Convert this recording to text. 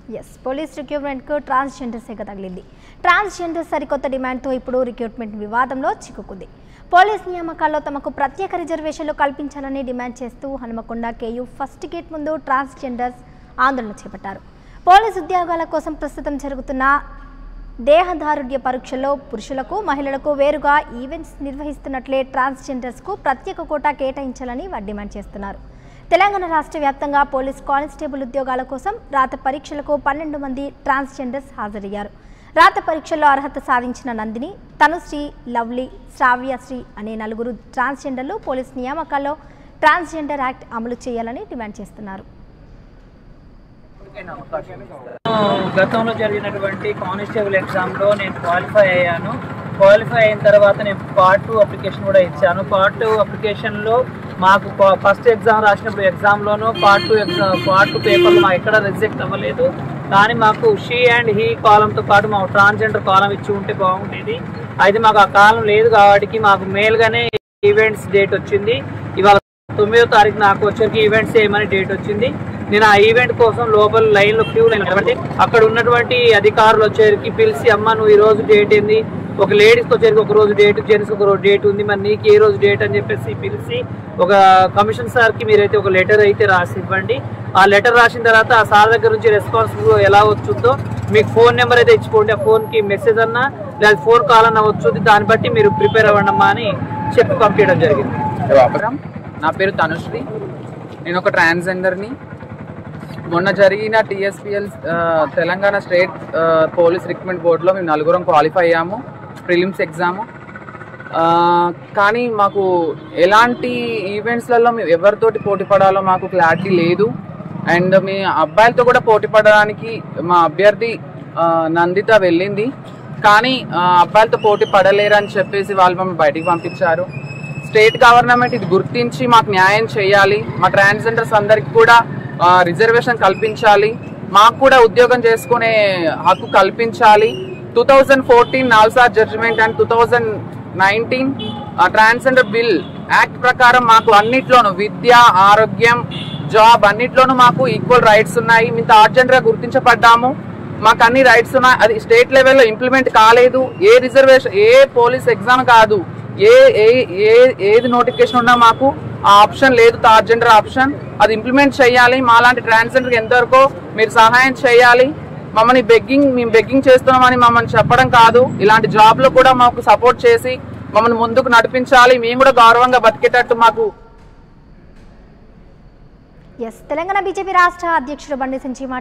yes police రిక్రూట్మెంట్కు transgender శాఖ తగిలింది transgender సరికొత్త డిమాండ్తో ఇప్పుడు రిక్రూట్మెంట్ వివాదంలో చిక్కుకుంది పోలీస్ నియామకాల్లో తమకు ప్రత్యేక రిజర్వేషన్లు కల్పించాలని డిమాండ్ చేస్తూ హనుమకొండ కేయూ ఫస్ట్ గేట్ ముందు ట్రాన్స్జెండర్స్ ఆందోళన చేపట్టారు పోలీస్ ఉద్యోగాల కోసం ప్రస్తుతం జరుగుతున్న దేహదారుఢ్య పరీక్షల్లో పురుషులకు మహిళలకు వేరుగా ఈవెంట్స్ నిర్వహిస్తున్నట్లే ట్రాన్స్జెండర్స్కు ప్రత్యేక కోటా కేటాయించాలని వారు డిమాండ్ చేస్తున్నారు తెలంగాణ రాష్ట్ర వ్యాప్తంగా పోలీస్ కానిస్టేబుల్ ఉద్యోగాల కోసం రాత పరీక్షలకు పన్నెండు మంది ట్రాన్స్జెండర్స్ హాజరయ్యారు రాత పరీక్షల్లో అర్హత సాధించిన నందిని తనుశ్రీ లవ్లీ శ్రావ్యశ్రీ అనే నలుగురు ట్రాన్స్జెండర్లు పోలీస్ నియామకాల్లో ట్రాన్స్జెండర్ యాక్ట్ అమలు చేయాలని డిమాండ్ చేస్తున్నారు గతంలో జరిగినటువంటి కానిస్టేబుల్ ఎగ్జామ్లో నేను క్వాలిఫై అయ్యాను క్వాలిఫై అయిన తర్వాత నేను పార్ట్ టూ అప్లికేషన్ కూడా ఇచ్చాను పార్ట్ టూ అప్లికేషన్లో మాకు ఫస్ట్ ఎగ్జామ్ రాసినప్పుడు ఎగ్జామ్లోనూ part two exam part two పేపర్లు మాకు ఎక్కడ రిజెక్ట్ అవ్వలేదు కానీ మాకు షీ అండ్ హీ కాలంతో పాటు మాకు ట్రాన్స్జెండర్ కాలం ఇచ్చి ఉంటే బాగుండేది అయితే మాకు ఆ కాలం లేదు కాబట్టి మాకు మేల్గానే ఈవెంట్స్ డేట్ వచ్చింది ఇవాళ తొమ్మిదో తారీఖు నాకు వచ్చరికి ఈవెంట్స్ చేయమని డేట్ వచ్చింది నేను ఆ ఈవెంట్ కోసం లోపల లైన్లో క్యూ లైన్ కాబట్టి అక్కడ ఉన్నటువంటి అధికారులు వచ్చేసరికి పిలిచి అమ్మ నువ్వు ఈ రోజు డేట్ ఏంది ఒక లేడీస్కి వచ్చేసరికి ఒక రోజు డేట్ జెంట్స్కి ఒక రోజు డేట్ ఉంది మరి నీకు ఏ రోజు డేట్ అని చెప్పేసి పిలిచి ఒక కమిషన్ సార్కి మీరైతే ఒక లెటర్ అయితే రాసి ఇవ్వండి ఆ లెటర్ రాసిన తర్వాత ఆ సార్ దగ్గర నుంచి రెస్పాన్స్ ఎలా వచ్చుందో మీకు ఫోన్ నెంబర్ అయితే ఇచ్చుకోండి ఆ ఫోన్కి మెసేజ్ అన్నా లేదా ఫోన్ కాల్ అన్నా వచ్చుంది దాన్ని బట్టి మీరు ప్రిపేర్ అవ్వండి అమ్మా అని చెప్పి పంపించడం జరిగింది అపురం నా పేరు తనుశ్రీ నేను ఒక ట్రాన్స్జెండర్ని మొన్న జరిగిన టీఎస్పిఎల్ తెలంగాణ స్టేట్ ఆ, పోలీస్ రిక్రూట్మెంట్ బోర్డులో మేము నలుగురం క్వాలిఫై అయ్యాము ప్రిలిమ్స్ ఎగ్జాము ఆ, కానీ మాకు ఎలాంటి ఈవెంట్స్లలో మేము ఎవరితోటి పోటీ పడాలో మాకు క్లారిటీ లేదు అండ్ మీ అబ్బాయిలతో కూడా పోటీ పడడానికి మా అభ్యర్థి ఆ, నందిత వెళ్ళింది కానీ ఆ, అబ్బాయిలతో పోటీ పడలేరు అని చెప్పేసి వాళ్ళు మమ్మల్ని బయటికి పంపించారు స్టేట్ గవర్నమెంట్ ఇది గుర్తించి మాకు న్యాయం చేయాలి మా ట్రాన్స్జెండర్స్ అందరికి కూడా రిజర్వేషన్ కల్పించాలి మాకు కూడా ఉద్యోగం చేసుకునే హక్కు కల్పించాలి two thousand fourteen NALSAR judgement and two thousand nineteen transgender bill act ప్రకారం మాకు అన్నిట్లోనూ విద్య ఆరోగ్యం జాబ్ అన్నిట్లోనూ మాకు ఈక్వల్ రైట్స్ ఉన్నాయి మేము థర్డ్ జెండర్గా గుర్తించబడ్డాము మాకు అన్ని రైట్స్ ఉన్నాయి అది స్టేట్ లెవెల్లో ఇంప్లిమెంట్ కాలేదు ఏ రిజర్వేషన్ ఏ పోలీస్ ఎగ్జామ్ కాదు ఏ ఏ ఏ ఏది నోటిఫికేషన్ ఉన్నా మాకు ఆ ఆప్షన్ లేదు థర్డ్ జెండర్ ఆప్షన్ అది ఇంప్లిమెంట్ చేయాలి మాలాంటి ట్రాన్స్జెండర్ ఎంతవరకు మీరు సహాయం చేయాలి మమ్మల్ని బెగ్గింగ్ మేము బెగ్గింగ్ చేస్తున్నామని మమ్మల్ని చెప్పడం కాదు ఇలాంటి జాబ్లో కూడా మాకు సపోర్ట్ చేసి మమ్మల్ని ముందుకు నడిపించాలి మేము కూడా గౌరవంగా బతికేటట్టు మాకు ఎస్ తెలంగాణ బీజేపీ రాష్ట్ర అధ్యక్షుడు బండి సంజయ్